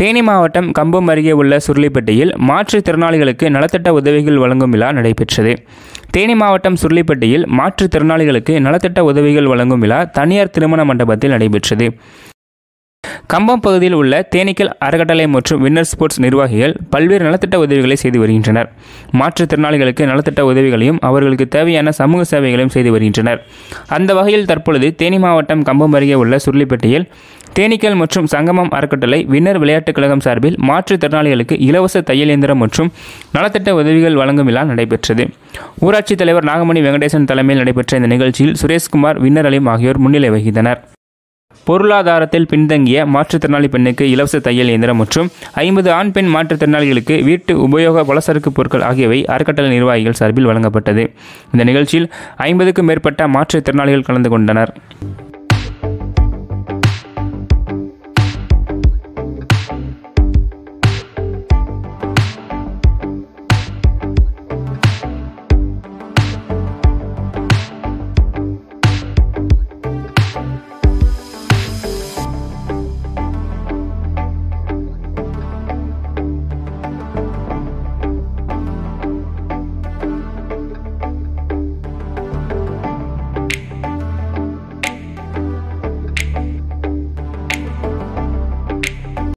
தேனி மாவட்டம் கம்பம் அருகே உள்ள சுருளிப்பட்டியில் மாற்றுத்திறனாளிகளுக்கு நலத்திட்ட உதவிகள் வழங்கும் விழா நடைபெற்றது தேனி மாவட்டம் சுருளிப்பட்டியில் மாற்றுத்திறனாளிகளுக்கு நலத்திட்ட உதவிகள் வழங்கும் விழா தனியார் திருமண மண்டபத்தில் நடைபெற்றது கம்பம் பகுதியில் உள்ள தேனீக்கள் அறக்கட்டளை மற்றும் வின்னர் ஸ்போர்ட்ஸ் நிர்வாகிகள் பல்வேறு நலத்திட்ட உதவிகளை செய்து வருகின்றனர் மாற்றுத்திறனாளிகளுக்கு நலத்திட்ட உதவிகளையும் அவர்களுக்கு தேவையான சமூக சேவைகளையும் செய்து வருகின்றனர் அந்த வகையில் தற்பொழுது தேனி மாவட்டம் கம்பம் அருகே உள்ள சுருளிப்பட்டியில் தேனீக்கள் மற்றும் சங்கமம் அறக்கட்டளை வின்னர் விளையாட்டுக் கழகம் சார்பில் மாற்றுத்திறனாளிகளுக்கு இலவச தையல் இயந்திரம் மற்றும் நலத்திட்ட உதவிகள் வழங்கும் விழா நடைபெற்றது ஊராட்சித் தலைவர் நாகமணி வெங்கடேசன் தலைமையில் நடைபெற்ற இந்த நிகழ்ச்சியில் சுரேஷ்குமார் வின்னர் அலீம் ஆகியோர் முன்னிலை வகித்தனர் பொருளாதாரத்தில் பின்தங்கிய மாற்றுத்திறனாளி பெண்ணுக்கு இலவச தையல் இயந்திரம் மற்றும் ஐம்பது ஆண் பெண் மாற்றுத்திறனாளிகளுக்கு வீட்டு உபயோக பலசரக்கு பொருட்கள் ஆகியவை அறக்கட்டளை நிர்வாகிகள் சார்பில் வழங்கப்பட்டது இந்த நிகழ்ச்சியில் ஐம்பதுக்கும் மேற்பட்ட மாற்றுத்திறனாளிகள் கலந்து கொண்டனர்